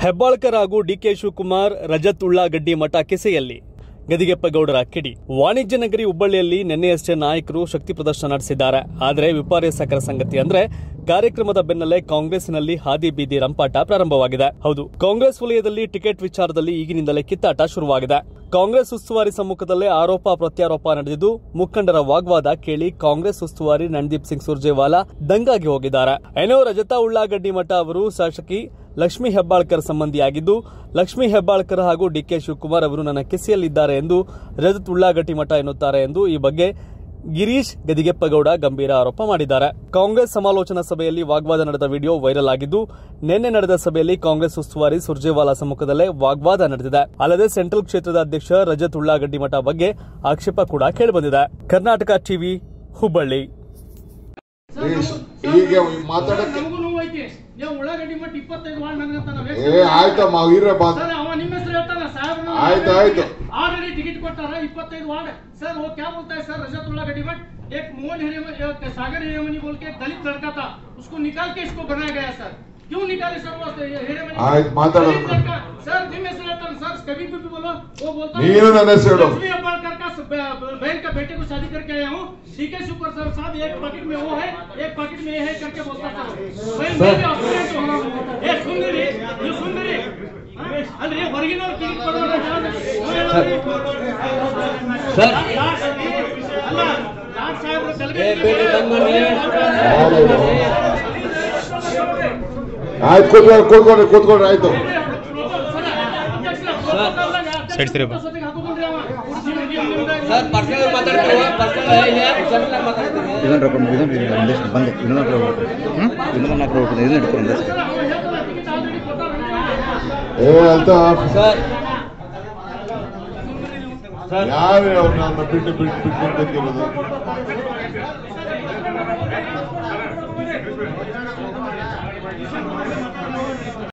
ಹೆಬ್ಬಾಳ್ಕರ್ ಹಾಗೂ ಡಿಕೆ ಶಿವಕುಮಾರ್ ರಜತ್ ಉಳ್ಳಾಗಡ್ಡಿ ಮಠ ಕೆಸೆಯಲ್ಲಿ ಗದಿಗೆಪ್ಪಗೌಡರ ಕಿಡಿ ವಾಣಿಜ್ಯ ನಗರಿ ಹುಬ್ಬಳ್ಳಿಯಲ್ಲಿ ನಿನ್ನೆಯಷ್ಟೇ ನಾಯಕರು ಶಕ್ತಿ ಪ್ರದರ್ಶನ ನಡೆಸಿದ್ದಾರೆ ಆದರೆ ವಿಪರ್ಯಾಸಕರ ಸಂಗತಿ ಅಂದ್ರೆ ಕಾರ್ಯಕ್ರಮದ ಬೆನ್ನಲ್ಲೇ ಕಾಂಗ್ರೆಸ್ನಲ್ಲಿ ಹಾದಿ ಬೀದಿ ರಂಪಾಟ ಪ್ರಾರಂಭವಾಗಿದೆ ಹೌದು ಕಾಂಗ್ರೆಸ್ ವಲಯದಲ್ಲಿ ಟಿಕೆಟ್ ವಿಚಾರದಲ್ಲಿ ಈಗಿನಿಂದಲೇ ಕಿತ್ತಾಟ ಶುರುವಾಗಿದೆ ಕಾಂಗ್ರೆಸ್ ಉಸ್ತುವಾರಿ ಸಮ್ಮುಖದಲ್ಲೇ ಆರೋಪ ಪ್ರತ್ಯಾರೋಪ ನಡೆದಿದ್ದು ಮುಖಂಡರ ವಾಗ್ವಾದ ಕೇಳಿ ಕಾಂಗ್ರೆಸ್ ಉಸ್ತುವಾರಿ ರಣದೀಪ್ ಸಿಂಗ್ ಸುರ್ಜೇವಾಲಾ ದಂಗಾಗಿ ಹೋಗಿದ್ದಾರೆ ಏನೋ ರಜತಾ ಉಳ್ಳಾಗಡ್ಡಿ ಮಠ ಅವರು ಶಾಸಕಿ ಲಕ್ಷ್ಮೀ ಹೆಬ್ಬಾಳ್ಕರ್ ಸಂಬಂಧಿಯಾಗಿದ್ದು ಲಕ್ಷ್ಮೀ ಹೆಬ್ಬಾಳ್ಕರ್ ಹಾಗೂ ಡಿಕೆ ಶಿವಕುಮಾರ್ ಅವರು ನನ್ನ ಕೆಸೆಯಲ್ಲಿದ್ದಾರೆ ಎಂದು ರಜತ್ ಉಳ್ಳಾಗಡ್ಡಿ ಮಠ ಎನ್ನುತ್ತಾರೆ ಎಂದು ಈ ಬಗ್ಗೆ ಗಿರೀಶ್ ಗದಿಗೆಪ್ಪಗೌಡ ಗಂಭೀರ ಆರೋಪ ಮಾಡಿದ್ದಾರೆ ಕಾಂಗ್ರೆಸ್ ಸಮಾಲೋಚನಾ ಸಭೆಯಲ್ಲಿ ವಾಗ್ವಾದ ನಡೆದ ವಿಡಿಯೋ ವೈರಲ್ ಆಗಿದ್ದು ನಿನ್ನೆ ನಡೆದ ಸಭೆಯಲ್ಲಿ ಕಾಂಗ್ರೆಸ್ ಉಸ್ತುವಾರಿ ಸುರ್ಜೇವಾಲಾ ಸಮ್ಮುಖದಲ್ಲೇ ವಾಗ್ವಾದ ನಡೆದಿದೆ ಅಲ್ಲದೆ ಸೆಂಟ್ರಲ್ ಕ್ಷೇತ್ರದ ಅಧ್ಯಕ್ಷ ರಜತ್ ಉಳ್ಳಾಗಡ್ಡಿ ಮಠ ಬಗ್ಗೆ ಆಕ್ಷೇಪ ಕೂಡ ಕೇಳಿಬಂದಿದೆ ಕರ್ನಾಟಕ ಟಿವಿ ಹುಬ್ಬಳ್ಳಿ ಪ್ಲೀಸ್ ಈಗ ಮಾತಾಡಕ್ಕೆ ನಮಗೂ ನೋವು ಐತಿ ನೀವು ಉಳ್ಳಾಗಡ್ಡಿ ಮಟ್ಟ ಇಪ್ಪತ್ತೈದು ವಾರ್ಡ್ ನನಗಂತಾನ ಏ ಆಯ್ತಮ್ಮ ಇರ ಬಾ ಸರ್ ಅವ ನಿಮ್ಮ ಹೆಸರು ಹೇಳ್ತಾನ ಸಾಹೇಬ್ರು ಆಯ್ತು, ಆಯ್ತು. ಆಲ್ರೆಡಿ ಟಿಕೆಟ್ ಕೊಟ್ಟಾರ ಇಪ್ಪತ್ತೈದು वार्ड सर वो क्या बोलता है सर रजत उल्लागड्डी भट्ट एक मोहन हिरेमनी एक सागर हिरेमनी बोल के एक दलित लड़का था उसको निकाल के इसको बनाया गया सर क्यों निकाले सर वो हिरेमनी आयत, माताड़ा। दलित लड़का सर ನಿಮ್ಮ ಹೆಸರು ಹೇಳ್ತಾನೆ सर कभी भी बोलो वो बोलता है, ನೀನು ನನ್ನ ಹೆಸರು ಹೇಳು. लक्ष्मी हेब्बाळकर का स- ब- बहन का बेटे को शादी करके आया हूँ डीके सुपर सर साहब एक पॉकेट में वो है एक पॉकेट में ये है करके बोलता था भाई मैं भी ऑस्ट्रेलियन हूँ ए सुन रही ನೀವು ಸುನ್ ರೀ ಅಲ್ರಿ ಹೊರಗಿನವ್ರು ಟಿಕೆಟ್ ಕೊಡೋರು ಸರ್. ಅಲ್ಲ ಲಾಡ್ ಸಾಹೇಬ್ರು ಏ, ಬೇಡಿ, ಬಂದ್ ಬನ್ನಿ. ಆಯ್ತು ಕೂತ್ಕೊಳ್ಳಿ ಕೂತ್ಕೊಳ್ರಿ ಕೂತ್ಕೊಳ್ರಿ ಆಯ್ತು ಸೈಡ್ ಸರಿ ಬಾ. ಸರ್ ಪರ್ಸನಲ್ ಮಾತಾಡ್ತೀವಿ ಪರ್ಸನಲ್ ಜನರಲ್ ಮಾತಾಡ್ತೀವಿ ಇದನ್ನ ರೊಕ್ಕ ಇದನ್ನ ಒಂದಿಷ್ಟು ಬಂದೆ ಇನ್ನೊಂದು ನಾಲ್ಕು ಹೋಗ್ಬೇಕು ಹ್ಞೂ ಇನ್ನೊಂದು ನಾಲ್ಕು ಹೋಗ್ಬೇಕು ಇದನ್ನ ಹಿಡ್ಕೊಂಡು ಒಂದಿಷ್ಟು ಏ ಅಂತ ಸರ್ ಯಾರು ಅವ್ರನ್ನ ಬಿಟ್ಟು ಬಿಟ್ಟು ಬಿಟ್ಕೊಂಡು ಬಂದಿರೋದು